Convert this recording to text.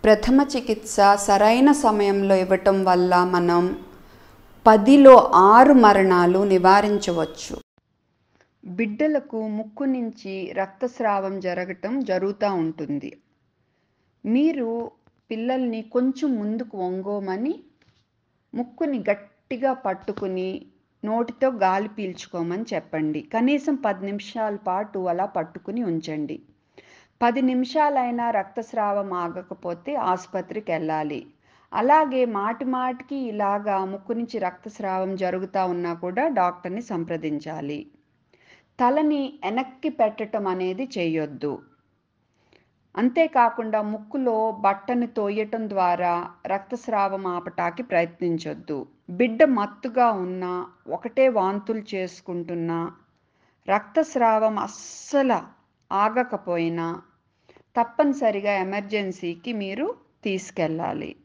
ప్రథమ చికిత్స సరైన సమయంలో ఇవ్వటం వల్ల మనం పదిలో ఆరు మరణాలు నివారించవచ్చు బిడ్డలకు ముక్కు నుంచి రక్తస్రావం జరగటం జరుగుతూ ఉంటుంది మీరు పిల్లల్ని కొంచెం ముందుకు వంగోమని ముక్కుని గట్టిగా పట్టుకుని నోటితో గాలి పీల్చుకోమని చెప్పండి కనీసం పది నిమిషాల పాటు అలా పట్టుకుని ఉంచండి పది నిమిషాలైనా రక్తస్రావం ఆగకపోతే ఆసుపత్రికి వెళ్ళాలి అలాగే మాటి మాటికి ఇలాగా ముక్కు నుంచి రక్తస్రావం జరుగుతూ ఉన్నా కూడా డాక్టర్ని సంప్రదించాలి తలని వెనక్కి పెట్టడం అనేది చేయొద్దు అంతేకాకుండా ముక్కులో బట్టను తోయటం ద్వారా రక్తస్రావం ఆపటానికి ప్రయత్నించొద్దు బిడ్డ మత్తుగా ఉన్నా ఒకటే వాంతులు చేసుకుంటున్నా రక్తస్రావం అస్సలు ఆగకపోయినా తప్పనిసరిగా ఎమర్జెన్సీకి మీరు తీసుకెళ్ళాలి